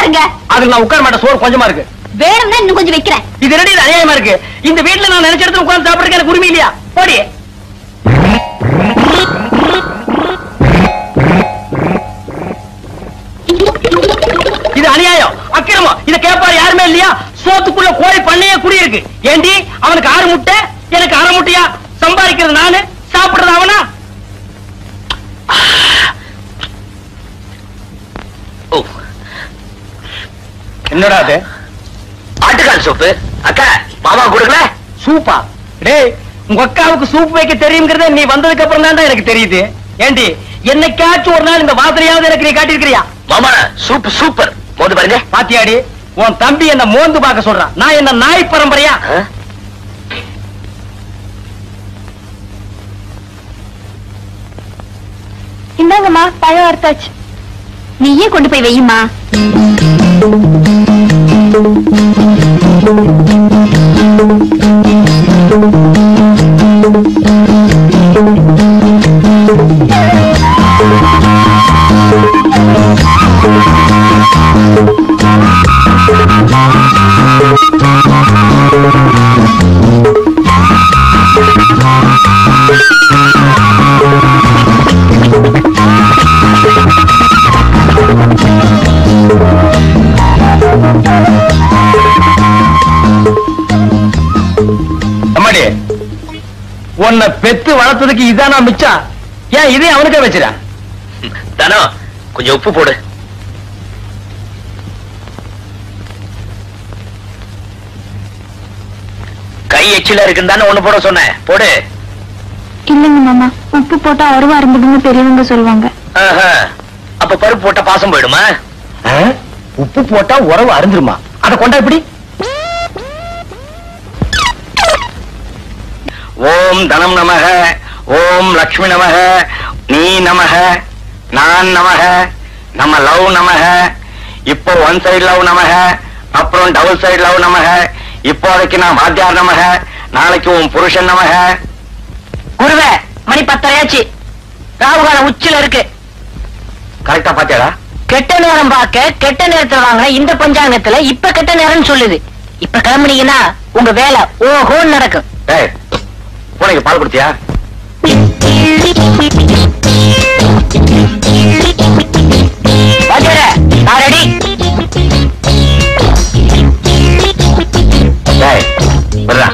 உட்காருங்க அதுக்கு நான் உட்கார மாட்டேன் சோறு கொஞ்சமா இருக்கு வேணும்னா இன்னும் கொஞ்சம் வைக்கிறேன் இது ரெடி இது அநியாயமா இருக்கு இந்த வீட்டுல நான் நினைச்ச இடத்துல உட்கார்ந்து சாப்பிடுறதுக்கு எனக்கு உரிமை இல்லையா போடி இது அநியாயம் அக்கிரமம் இத கேட்பாரு யாருமே இல்லையா சோத்துக்குள்ள கோழி பண்ணையே குடியிருக்கு ஏண்டி அவனுக்கு ஆறு முட்டை எனக்கு அரை முட்டையா சம்பாதிக்கிறது நானு சாப்பிடுறது அவனா என்னடா அது ஆட்டுக்கால் சூப்பு அக்கா மாமா கொடுக்கல சூப்பா டேய் உங்க அக்காவுக்கு சூப் வைக்க தெரியுங்கிறத நீ வந்ததுக்கு அப்புறம் தான் எனக்கு தெரியுது ஏண்டி என்னைக்காச்சும் ஒரு நாள் இந்த வாசனையாவது எனக்கு நீ காட்டியிருக்கிறியா மாமா சூப் சூப்பர் போது பாருங்க பாத்தியாடி உன் தம்பி என்ன மோந்து பார்க்க சொல்றான் நான் என்ன நாய் பரம்பரையா ஆ? இந்தாங்கம்மா பழம் அறுத்தாச்சு நீயே கொண்டு போய் வையுமா அம்மாடி உன்னை பெத்து வளர்த்ததுக்கு இதானா மிச்சம் ஏன் இதே அவனுக்கே வச்சிடா தனோ கொஞ்சம் உப்பு போடு கை எச்சில இருக்குன்னு தானே ஒண்ணு போட சொன்னேன் போடு இல்லைங்க மாமா உப்பு போட்டா அருவா இருந்ததுன்னு பெரியவங்க சொல்லுவாங்க ஆஹா. அப்ப பருப்பு போட்ட பாசம் போயிடுமா ஆ? உப்பு போட்டா உறவு அருந்துருமா அத கொண்டா எப்படி ஓம் தனம் நமக ஓம் லக்ஷ்மி நமக நீ நமக நான் நமக நம்ம லவ் நமக இப்போ ஒன் சைடு லவ் நமக அப்புறம் டபுள் சைடு லவ் நமக இப்போதைக்கு நான் வாத்தியார் நமக நாளைக்கு உன் புருஷன் நமக குருவே மணி பத்தரையாச்சு ராகுகாலம் உச்சில இருக்கு கரெக்டா பாத்தியாடா கெட்ட நேரம் பார்க்க கெட்ட நேரத்துல வாங்க இந்த பஞ்சாங்கத்துல இப்ப கெட்ட நேரம்னு சொல்லுது இப்ப கிளம்புனீங்கன்னா உங்க வேலை ஓஹோன்னு நடக்கும் ஏய் பூனைக்கு பால் குடிச்சியா வாத்தியாரே, நான் ரெடி ஏய் வர்றா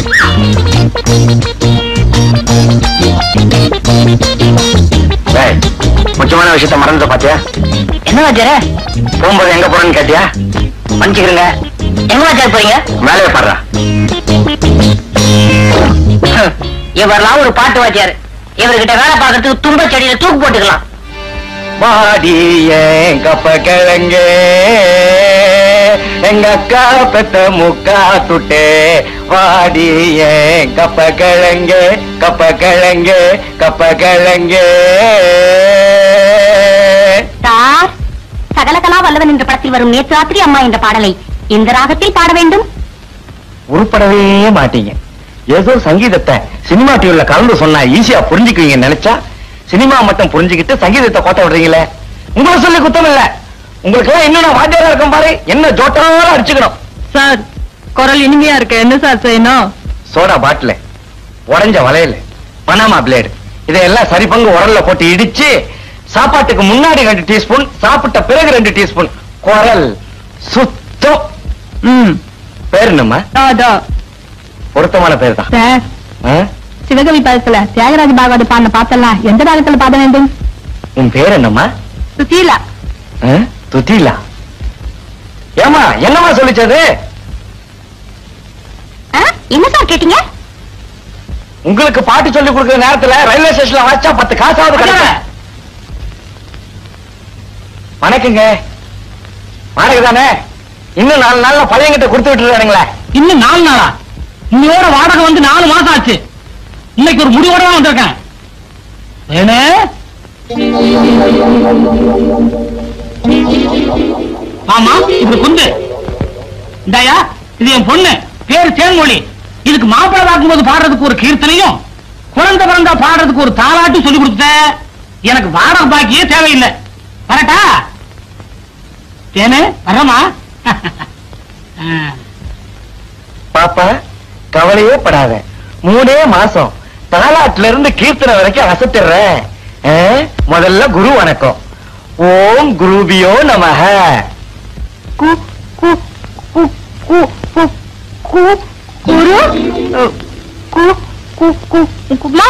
ஏய் முக்கியமான விஷயத்த மறந்துட்ட பாத்தியா என்ன வாத்தியாரே போகும்போது எங்க போறேன்னு கேட்டியா மன்னிச்சுக்கிறேங்க எங்க வாத்தியார் போறீங்க வேலையை பாடுறா இவரெல்லாம் ஒரு பாட்டு வாத்தியார் இவர்கிட்ட வேலை பார்க்கறதுக்கு தும்ப செடியில தூக்கு போட்டுக்கலாம் மாடி ஏன் கப்ப கிழங்கு எங்க அக்கா பெத்த முக்கா துட்டே வாடி ஏன் கப்ப கிழங்கு கப்ப கிழங்கு கப்ப கிழங்கு சார் சகலகலா வல்லவன் என்ற படத்தில் வரும் நேற்று ராத்திரி அம்மா என்ற பாடலை எந்த ராகத்தில் பாட வேண்டும் உருப்படவே மாட்டீங்க ஏதோ சங்கீதத்தை சினிமா டிவில கலந்து சொன்னா ஈஸியா புரிஞ்சுக்குவீங்க நினைச்சா சினிமா மட்டும் புரிஞ்சுக்கிட்டு சங்கீதத்தை கோட்ட விடுறீங்களே உங்களை சொல்லி குத்தம் இல்ல உங்களுக்கு எல்லாம் இன்னும் நான் வாத்தியாரா இருக்கும் பாரு என்ன ஜோட்டாலும் அடிச்சுக்கணும் சார் குரல் இனிமையா இருக்கு என்ன சார் செய்யணும் சோடா பாட்டில் உடைஞ்ச வளையல் பனாமா பிளேடு இதையெல்லாம் சரி பங்கு உரல்ல போட்டு இடிச்சு சாப்பாட்டுக்கு முன்னாடி ரெண்டு டீஸ்பூன் சாப்பிட்ட பிறகு ரெண்டு டீஸ்பூன் குரல் சுத்தம் ம் பேர் என்னம்மா அதோ பொருத்தமான பேர் தான் சார் ஆ? சிவகவி பதத்துல தியாகராஜ பாகவத பாடின பாத்தெல்லாம் எந்த ராகத்துல பாட வேண்டும் உன் பேர் என்னம்மா சுசீலா ஆ? துதிலா ஏமா என்னம்மா சொல்லிச்சது ஆ? என்ன சார் கேட்டீங்க உங்களுக்கு பாட்டு சொல்லி கொடுக்கிற நேரத்துல ரயில்வே ஸ்டேஷன்ல வச்சா பத்து காசாவது கிடைக்கும் வணக்கங்க வாடகை தானே இன்னும் நாலு நாள்ல பழையங்கிட்ட கொடுத்து விட்டுறானுங்களே இன்னும் நாலு நாளா இன்னையோட வாடகை வந்து நாலு மாசம் ஆச்சு இன்னைக்கு ஒரு முடிவோட தான் வந்திருக்கேன் ஏனே ஆமா இது குந்து இந்தாயா இது என் பொண்ணு பேரு தேன்மொழி இதுக்கு மாப்பிள்ளை பார்க்கும்போது பாடுறதுக்கு ஒரு கீர்த்தனையும் குழந்தை பிறந்தா பாடுறதுக்கு ஒரு தாலாட்டும் சொல்லி கொடுத்த எனக்கு வாடகை பாக்கியே தேவையில்லை கரெக்டா தேனு வரமா பாப்பா கவலையே படாத மூணே மாசம் தாலாட்டுல இருந்து கீர்த்தனை வரைக்கும் அசத்துறேன் ஆ? முதல்ல குரு வணக்கம் ஓம் குருபியோ நமஹ கு கு கு கு கு கு குரு கு கு கு குமா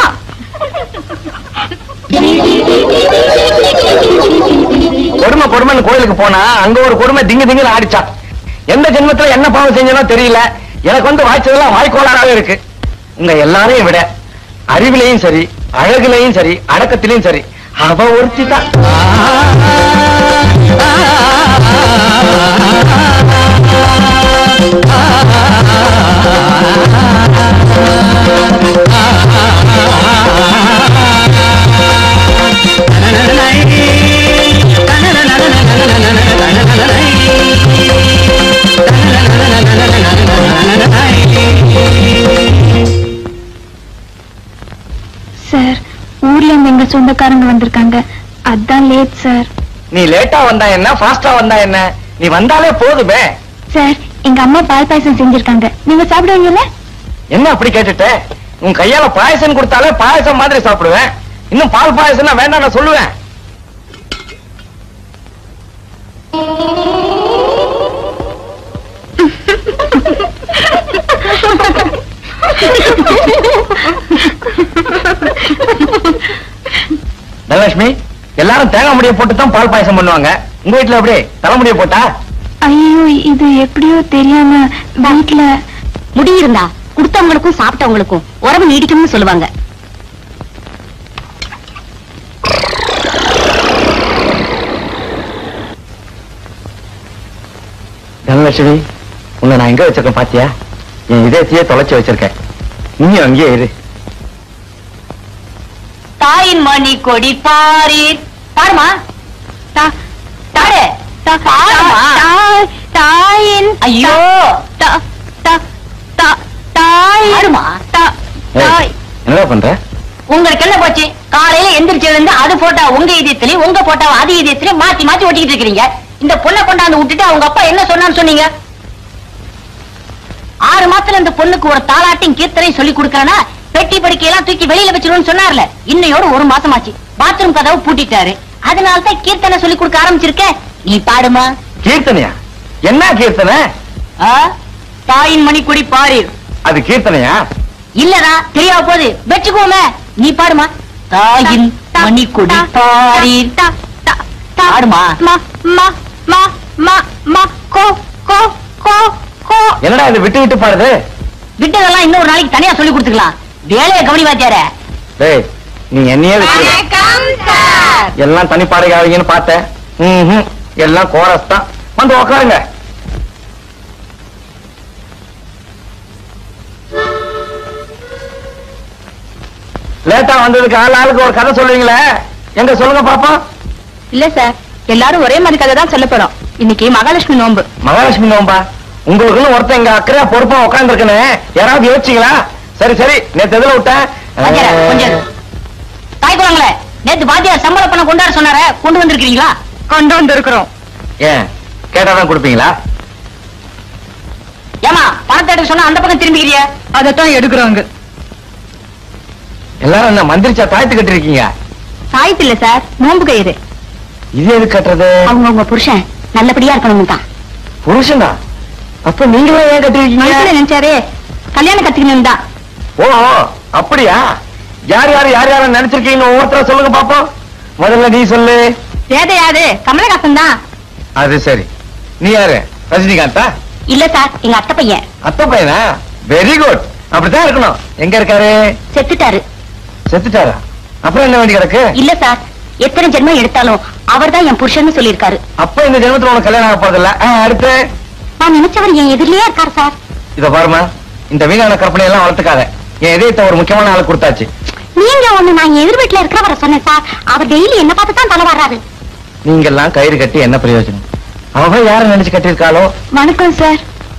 கொடுமை கொடுமைன்னு கோயிலுக்கு போனா அங்க ஒரு கொடுமை திங்கு திங்குன்னு ஆடிச்சான் எந்த ஜென்மத்துல என்ன பாவம் செஞ்சனோ தெரியல எனக்கு வந்து வாய்ச்சதெல்லாம் வாய்க்கோளாறாவே இருக்கு உங்க எல்லாரையும் விட அறிவிலையும் சரி அழகுலையும் சரி அடக்கத்திலையும் சரி அவ ஒருத்தி தான் சார் ஊர்ல இருந்து எங்க சொந்தக்காரங்க வந்திருக்காங்க அதான் லேட் சார் நீ லேட்டா வந்தா என்ன ஃபாஸ்டா வந்தா என்ன நீ வந்தாலே போதுமே சார் எங்க அம்மா பால் பாயசம் செஞ்சிருக்காங்க நீங்க சாப்பிடுவீங்கல்ல என்ன அப்படி கேட்டுட்ட உன் கையால பாயசம் கொடுத்தாலே பாயசம் மாதிரி சாப்பிடுவேன் இன்னும் பால் பாயசம்னா வேண்டாம் நான் சொல்லுவேன் தனலட்சுமி எல்லாரும் தேங்காய் முடிய போட்டு தான் பால் பாயசம் பண்ணுவாங்க உங்க வீட்டுல எப்படி தலைமுடிய போட்டா ஐயோ இது எப்படியோ தெரியாம வீட்டுல முடி இருந்தா கொடுத்தவங்களுக்கும் சாப்பிட்டவங்களுக்கும் உறவு நீடிக்கும்னு சொல்லுவாங்க தனலட்சுமி உன்னை நான் எங்க வச்சிருக்கேன் பாத்தியா என் இதயத்தையே தொலைச்சு வச்சிருக்கேன் நீயும் அங்கேயே இரு தாயின் மணி கொடி பாரீர் பாருமா தா- தாடு. பாருமா. தாயின் ஐயோ தாய் ஏய், என்னடா பண்ற உங்களுக்கு என்ன போச்சு காலையில எந்திரிச்சு எழுந்து அது போட்டா உங்க இதயத்திலயும் உங்க போட்டா அது இதயத்திலயும் மாத்தி மாத்தி ஒட்டிக்கிட்டு இருக்கீங்க இந்த பொண்ணை கொண்டாந்து விட்டுட்டு அவங்க அப்பா என்ன சொன்னான்னு சொன்னீங்க ஆறு மாசத்துல இந்த பொண்ணுக்கு ஒரு தாலாட்டையும் கீர்த்தனையும் சொல்லி கொடுக்கறனா பெட்டி படுக்கையெல்லாம் தூக்கி வெளியில வச்சிருவோம்னு சொன்னார்ல இன்னையோட ஒரு மாசமாச்சு பாத்ரூம் கதவு பூட்டிட்டாரு அதனால தான் கீர்த்தனை சொல்லி கொடுக்க ஆரம்பிச்சிருக்க நீ பாடுமா கீர்த்தனையா என்ன கீர்த்தனை ஆ? தாயின் மணிக்குடி பாரீர் அது கீர்த்தனையா இல்லடா தெரியாம போகுது வச்சுக்கோமே நீ பாடுமா தாயின் மணிக்குடி பாரீர் பாடுமா என்னடா இது விட்டு விட்டு பாடுது விட்டதெல்லாம் இன்னொரு நாளைக்கு தனியா சொல்லி கொடுத்துக்கலாம் வேலையை கவனி வாத்தியார டேய் நீ என்னையே வச்சு எல்லாம் தனி பாடுகாவீங்கன்னு பார்த்தேன் ம்ஹும். எல்லாம் கோரஸ் தான் வந்து உக்காருங்க லேட்டா வந்ததுக்கு ஆள் ஆளுக்கு ஒரு கதை சொல்லுவீங்களே எங்க சொல்லுங்க பாப்போம் இல்ல சார் எல்லாரும் ஒரே மாதிரி கதை தான் சொல்ல போறோம் இன்னைக்கு மகாலட்சுமி நோன்பு மகாலட்சுமி நோம்பா உங்களுக்குன்னு ஒருத்தன் இங்க அக்கறையா பொறுப்பா உட்காந்துருக்கனே யாராவது யோசிச்சீங்களா சரி சரி நேத்து எதுல விட்டேன் வாத்தியாரே, கொஞ்சம் இரு. தாய் குழந்தைங்களே நேத்து வாத்தியார் சம்பள பணம் கொண்டாட சொன்னாரே கொண்டு வந்திருக்கீங்களா கொண்டு வந்திருக்கிறோம் ஏன் கேட்டாதான் கொடுப்பீங்களா ஏமா பணத்தை எடுக்க சொன்னா அந்த பக்கம் திரும்பிக்கிறிய அதத்தான் எடுக்கிறாங்க எல்லாரும் என்ன மந்திரிச்சா தாய்த்து கட்டிருக்கீங்க சாய்த்து இல்ல சார் நோன்பு கயிறு இது எது கட்டுறது அவங்க உங்க புருஷன் நல்லபடியா இருக்கணும் தான் புருஷனா அப்ப நீங்களும் ஏன் கட்டிருக்கீங்க மனசுல நினைச்சாரே கல்யாணம் கத்துக்கணும் தான் ஓ ஓ, அப்படியா யார் யார் யார் யார நினைச்சிருக்கீங்க ஒவ்வொருத்தர சொல்லுங்க பாப்போம் முதல்ல நீ சொல்லு வேத யாரு கமலஹாசன் தான் அது சரி நீ யாரு ரஜினிகாந்தா இல்ல சார் எங்க அத்தை பையன் அத்தை பையனா வெரி குட் அப்படித்தான் இருக்கணும் எங்க இருக்காரு செத்துட்டாரு செத்துட்டாரா அப்புறம் என்ன வேண்டி கிடக்கு இல்ல சார் எத்தனை ஜென்மம் எடுத்தாலும் அவர்தான் என் புருஷன்னு சொல்லியிருக்காரு அப்ப இந்த ஜென்மத்துல உனக்கு கல்யாணம் ஆக போறதில்ல ஆ, அடுத்து நான் நினைச்சவர் என் எதிரிலேயே இருக்காரு சார் இத பாருமா இந்த வீணான கற்பனை எல்லாம் வளர்த்துக்காத என் இதயத்தை ஒரு முக்கியமான ஆளு கொடுத்தாச்சு நீங்க ஒண்ணு நான் எதிர் வீட்டுல இருக்கிறவரை சொன்னேன் சார் அவர் டெய்லி என்ன பார்த்து தான் தலை வர்றாரு நீங்க எல்லாம் கயிறு கட்டி என்ன பிரயோஜனம் அவ யார நினைச்சு கட்டியிருக்காளோ வணக்கம் சார்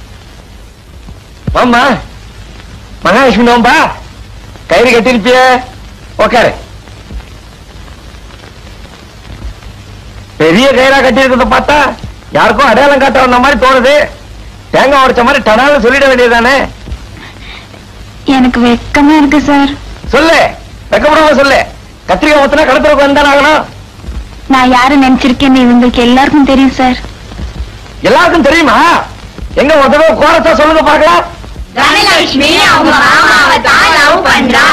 வாம்மா மகாலட்சுமி நோம்பா கயிறு கட்டிருப்பிய உக்காரு பெரிய கயிறா கட்டி இருக்கிறத பார்த்தா யாருக்கும் அடையாளம் காட்ட வந்த மாதிரி தோணுது தேங்காய் உடைச்ச மாதிரி டனால சொல்லிட வேண்டியதுதானே எனக்கு வெக்கமா இருக்கு சார் சொல்லு வெக்கப்படாம சொல்லு கத்திரிக்காய் ஊத்துனா கடத்துறக்கு வந்தானே ஆகணும் நான் யாரு நினைச்சிருக்கேன்னு இவங்களுக்கு எல்லாருக்கும் தெரியும் சார் எல்லாருக்கும் தெரியுமா எங்க ஒரு தடவை கோரத்தா சொல்லுங்க பார்க்கலாம் தனலட்சுமி அவங்க மாமாவை தான் லவ் பண்றா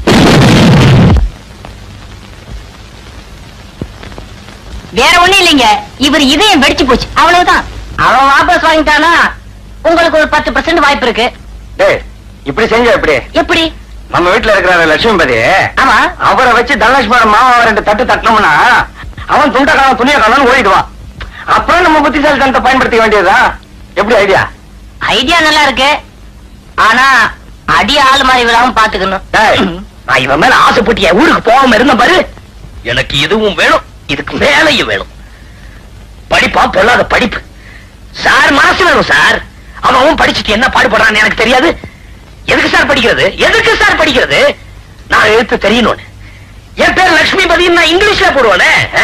வேற ஒண்ணும் இல்லைங்க இவர் இதயம் வெடிச்சு போச்சு அவ்வளவுதான் அவன் வாபஸ் வாங்கிட்டானா உங்களுக்கு ஒரு பத்து பர்சன்ட் வாய்ப்பு இருக்கு டேய் இப்படி செஞ்ச எப்படி எப்படி நம்ம வீட்டுல இருக்கிற லட்சுமிபதி ஆமா அவரை வச்சு தனலட்சுமி மாமாவை ரெண்டு தட்டு தட்டினோம்னா அவன் துண்ட காலம் துணிய காலம் ஓடிடுவான் அப்புறம் நம்ம புத்திசாலித்தனத்தை பயன்படுத்திக்க வேண்டியதா எப்படி ஐடியா ஐடியா நல்லா இருக்கு ஆனா அடி ஆள் மாதிரி விடாம பாத்துக்கணும் டேய், நான் இவன் மேல ஆசைப்பட்டு என் ஊருக்கு போகாம இருந்த பாரு எனக்கு இதுவும் வேணும் இதுக்கு மேலையும் வேணும் படிப்பா பொல்லாத படிப்பு சார் மனசு வேணும் சார் அவன் அவன் படிச்சுட்டு என்ன பாடுபடுறான்னு எனக்கு தெரியாது எதுக்கு சார் படிக்கிறது எதுக்கு சார் படிக்கிறது நான் எழுத்து தெரியணும்னு என் பேர் லட்சுமி பதின்னு நான் இங்கிலீஷ்ல போடுவானே ஆ.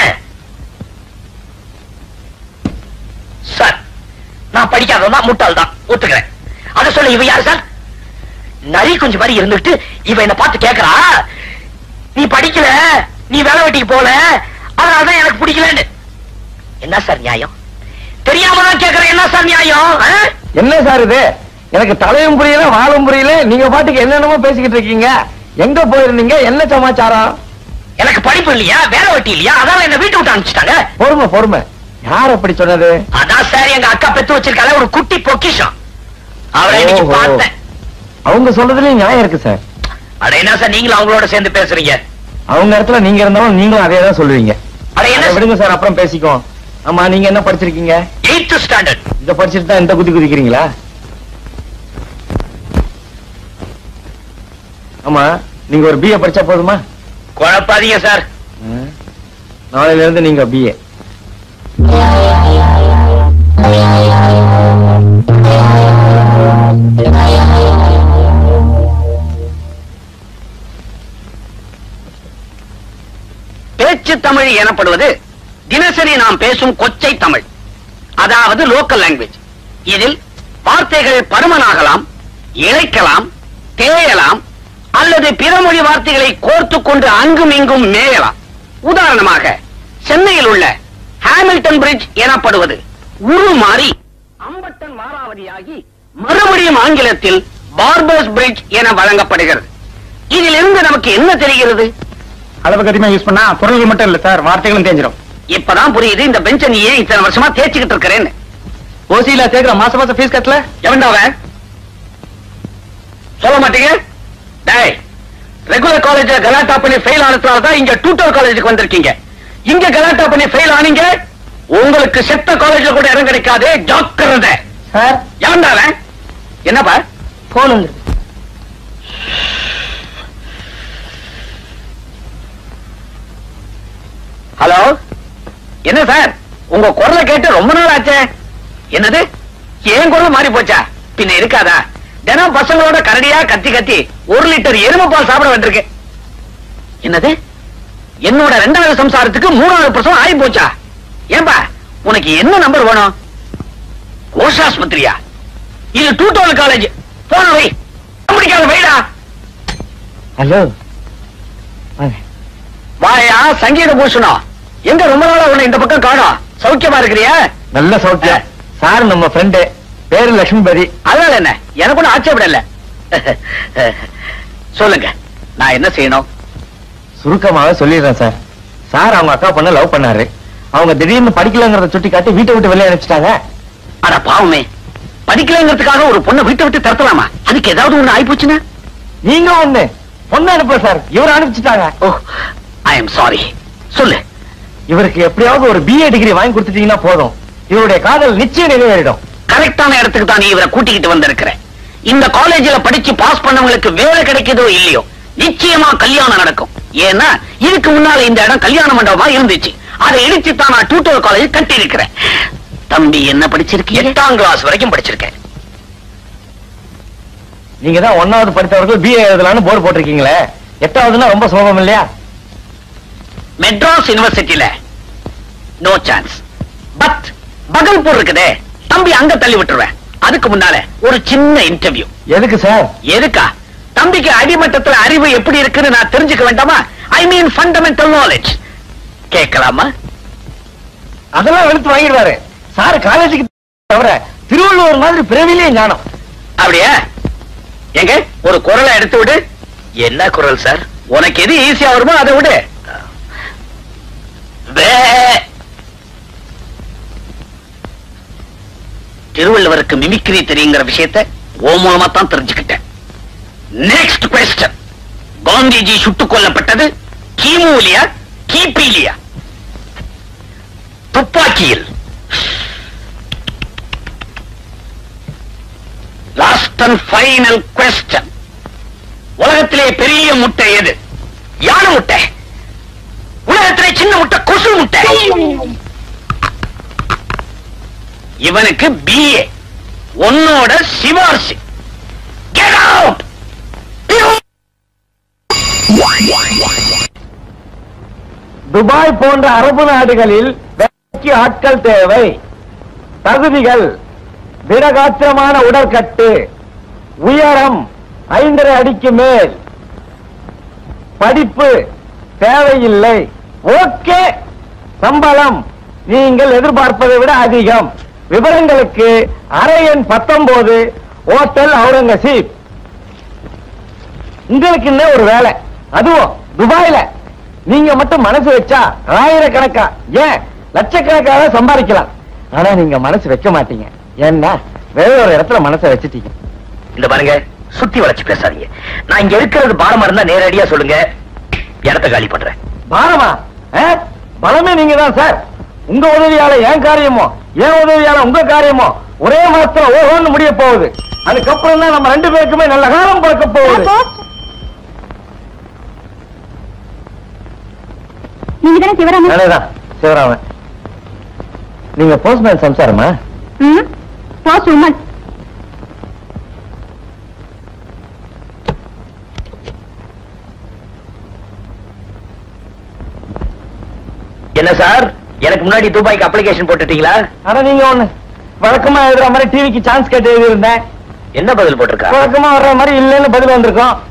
சார் நான் படிக்காதவன் தான் முட்டாள் தான் ஒத்துக்கிறேன் அதை சொல்ல இவ யார் சார் நரி கொஞ்சம் மாதிரி இருந்துட்டு இவ என்ன பார்த்து கேக்குறா நீ படிக்கல நீ வேலை வெட்டிக்கு போல அதனாலதான் எனக்கு பிடிக்கலன்னு என்ன சார் நியாயம் தெரியாம தான் கேக்குறேன் என்ன சார் நியாயம் ஆ? என்ன சார் இது எனக்கு தலையும் புரியல வாழும் புரியல நீங்க பாட்டுக்கு என்னென்னமோ பேசிக்கிட்டு இருக்கீங்க எங்க போயிருந்தீங்க என்ன சமாச்சாரம் எனக்கு படிப்பு இல்லையா வேலை வெட்டி இல்லையா அதான் என்ன வீட்டு விட்டு அனுப்பிச்சிட்டாங்க பொறுமை பொறுமை யார் அப்படி சொன்னது அதான் சார் எங்க அக்கா பெத்து வச்சிருக்கால ஒரு குட்டி பொக்கிஷம் அவரை இன்னைக்கு ஓஹோ. பார்த்தேன் அவங்க சொல்றதுலயும் நியாயம் இருக்கு சார் அட என்ன சார் நீங்களும் அவங்களோட சேர்ந்து பேசுறீங்க அவங்க இடத்துல நீங்க இருந்தாலும் நீங்களும் அதே தான் சொல்லுவீங்க அட என்ன அதை விடுங்க சார் அப்புறம் பேசிக்குவோம் ஆமா நீங்க என்ன படிச்சிருக்கீங்க எயித்து ஸ்டாண்டர்ட் இத படிச்சுட்டு தான் இந்த குதி குதிக்கிறீங்களா ஆமா நீங்க ஒரு பிஏ படிச்சா போதுமா குழப்பாதீங்க சார் நாளையில இருந்து நீங்க பிஏ பேச்சு தமிழ் எனப்படுவது தினசரி நாம் பேசும் கொச்சை தமிழ் அதாவது லோக்கல் லாங்குவேஜ் இதில் வார்த்தைகள் பருமனாகலாம் இழைக்கலாம் தேயலாம் அல்லது பிற மொழி வார்த்தைகளை கோர்த்துக் கொண்டு அங்கும் இங்கும் மேயலாம் உதாரணமாக சென்னையில் உள்ள ஹாமில்டன் பிரிட்ஜ் எனப்படுவது உருமாறி அம்பட்டன் மாறாவதியாகி மறுபடியும் ஆங்கிலத்தில் பார்பர்ஸ் பிரிட்ஜ் என வழங்கப்படுகிறது இதிலிருந்து நமக்கு என்ன தெரிகிறது அளவுக்கு அதிகமா யூஸ் பண்ணா பொருள்கள் மட்டும் இல்ல சார் வார்த்தைகளும் தேஞ்சிரும் இப்பதான் புரியுது இந்த பெஞ்ச நீ ஏன் இத்தனை வருஷமா தேய்ச்சிக்கிட்டு இருக்கிறேன்னு ஓசியில சேர்க்கிற மாசம் மாசம் ஃபீஸ் கட்டல எவன்டா அவன் சொல்ல மாட்டீங்க டேய் ரெகுலர் காலேஜ்ல கலாட்டா பண்ணி ஃபெயில் ஆனதுனால தான் இங்க டூட்டர் காலேஜுக்கு வந்திருக்கீங்க இங்க கலாட்டா பண்ணி ஃபெயில் ஆனீங்க உங்களுக்கு செத்த காலேஜ்ல கூட இடம் கிடைக்காது ஜாக்கிரதை சார் எவன்டா அவன் என்னப்பா போன் வந்து ஹலோ என்ன சார் உங்க குரலை கேட்டு ரொம்ப நாள் ஆச்சே என்னது ஏன் குரல் மாறி போச்சா பின்ன இருக்காதா தினம் பசங்களோட கரடியா கத்தி கத்தி ஒரு லிட்டர் எருமை பால் சாப்பிட வேண்டியிருக்கு என்னது என்னோட ரெண்டாவது சம்சாரத்துக்கு மூணாவது பிரசவம் ஆகி போச்சா ஏன்பா உனக்கு என்ன நம்பர் வேணும் கோஷாஸ்பத்திரியா இது டூட்டோல் காலேஜ் போன வை முடிக்காத வைடா ஹலோ வாயா சங்கீத பூஷணம் எங்க ரொம்ப நாளா உன்னை இந்த பக்கம் காணோம் சௌக்கியமா இருக்கிறியா நல்ல சௌக்கியம் சார் நம்ம ஃப்ரெண்டு பேரு லட்சுமிபதி அதனால என்ன எனக்கு ஒன்றும் ஆட்சேபம் இல்ல சொல்லுங்க நான் என்ன செய்யணும் சுருக்கமாவே சொல்லிடுறேன் சார் சார் அவங்க அக்கா பொண்ண லவ் பண்ணாரு அவங்க திடீர்னு படிக்கலங்கிறத சுட்டி காட்டி வீட்டை விட்டு வெளியே அனுப்பிச்சிட்டாங்க அட பாவமே படிக்கலைங்கிறதுக்காக ஒரு பொண்ணை வீட்டை விட்டு தரத்தலாமா அதுக்கு ஏதாவது ஒண்ணு ஆயிப்போச்சுன்னா நீங்க ஒண்ணு பொண்ணு அனுப்ப சார் இவரை அனுப்பிச்சிட்டாங்க ஓ ஐ எம் சாரி சொல்லு இவருக்கு எப்படியாவது ஒரு பிஏ டிகிரி வாங்கி கொடுத்துட்டீங்கன்னா போதும் இவருடைய காதல் நிச்சயம் நிறைவேறிடும் கரெக்டான இடத்துக்கு தான் நீ இவரை கூட்டிக்கிட்டு வந்திருக்கிற இந்த காலேஜ்ல படிச்சு பாஸ் பண்ணவங்களுக்கு வேலை கிடைக்குதோ இல்லையோ நிச்சயமா கல்யாணம் நடக்கும் ஏன்னா இதுக்கு முன்னால இந்த இடம் கல்யாண மண்டபமா இருந்துச்சு அதை இடிச்சு தான் நான் டூட்டோர் காலேஜ் கட்டி இருக்கிறேன் தம்பி என்ன படிச்சிருக்கீங்க எட்டாம் கிளாஸ் வரைக்கும் படிச்சிருக்கேன் நீங்க தான் ஒன்னாவது படித்தவர்கள் பிஏ எழுதலாம்னு போர்டு போட்டிருக்கீங்களே எட்டாவதுன்னா ரொம்ப சுலபம் இல்லையா மெட்ராஸ் யூனிவர்சிட்டியில நோ சான்ஸ் பட் பகல்பூர் இருக்குதே தம்பி அங்க தள்ளி விட்டுருவேன் அதுக்கு முன்னால ஒரு சின்ன இன்டர்வியூ எதுக்கு சார் எதுக்கா தம்பிக்கு அடிமட்டத்துல அறிவு எப்படி இருக்குன்னு நான் தெரிஞ்சுக்க வேண்டாமா ஐ மீன் ஃபண்டமெண்டல் நாலேஜ் கேட்கலாமா அதெல்லாம் வெளுத்து வாங்கிடுவாரு சார் காலேஜுக்கு தவிர திருவள்ளுவர் மாதிரி பிறவிலே ஞானம் அப்படியா எங்க ஒரு குரலை எடுத்து விடு என்ன குரல் சார் உனக்கு எது ஈஸியா வருமோ அதை விடு வே. திருவள்ளுவருக்கு மிமிக்ரி தெரியுங்கிற விஷயத்தை ஓ மூலமா தான் தெரிஞ்சுக்கிட்டேன் நெக்ஸ்ட் கொஸ்டின் காந்திஜி சுட்டுக் கொல்லப்பட்டது கிமுலியா கிபிலியா துப்பாக்கியில் லாஸ்ட் அண்ட் ஃபைனல் கொஸ்டின் உலகத்திலே பெரிய முட்டை எது யானை முட்டை உலகத்திலே சின்ன முட்டை கொசு முட்டை இவனுக்கு பிஏ உன்னோட சிவார்சி கெட் அவுட் துபாய் போன்ற அரபு நாடுகளில் வேலைக்கு ஆட்கள் தேவை தகுதிகள் திடகாத்திரமான உடற்கட்டு உயரம் ஐந்தரை அடிக்கு மேல் படிப்பு தேவையில்லை ஓகே சம்பளம் நீங்கள் எதிர்பார்ப்பதை விட அதிகம் விவரங்களுக்கு அறை எண் பத்தொன்பது ஹோட்டல் அவுரங்கசீப் உங்களுக்கு என்ன ஒரு வேலை அதுவும் துபாயில நீங்க மட்டும் மனசு வச்சா ஆயிரக்கணக்கா ஏன் லட்சக்கணக்காக சம்பாதிக்கலாம் ஆனா நீங்க மனசு வைக்க மாட்டீங்க ஏன்னா வேற ஒரு இடத்துல மனசை வச்சுட்டீங்க இந்த பாருங்க சுத்தி வளைச்சு பேசாதீங்க நான் இங்க இருக்கிறது பாரமா இருந்தா நேரடியா சொல்லுங்க இடத்த காலி பண்றேன் பாரமா ஆ? பலமே நீங்க தான் சார் உங்க உதவியால என் காரியமோ என் உதவியால உங்க காரியமோ ஒரே மாசத்துல ஓஹோன்னு முடிய போகுது அதுக்கப்புறம் தான் நம்ம ரெண்டு பேருக்குமே நல்ல காலம் பிறக்க போகுது நீங்க தானே சிவராமன் நானேதான் சிவராமன் நீங்க போஸ்ட்மேன் சம்சாரமா ம் பாஸ் உமன் என்ன சார் எனக்கு முன்னாடி துபாய்க்கு அப்ளிகேஷன் போட்டுட்டீங்களா ஆனா நீங்க ஒண்ணு வழக்கமா எழுதுற மாதிரி டிவிக்கு சான்ஸ் கேட்டு எழுதியிருந்தேன் என்ன பதில் போட்டிருக்கா வழக்கமா வர்ற மாதிரி இல்லைன்னு பதில் வந்திருக்கோம்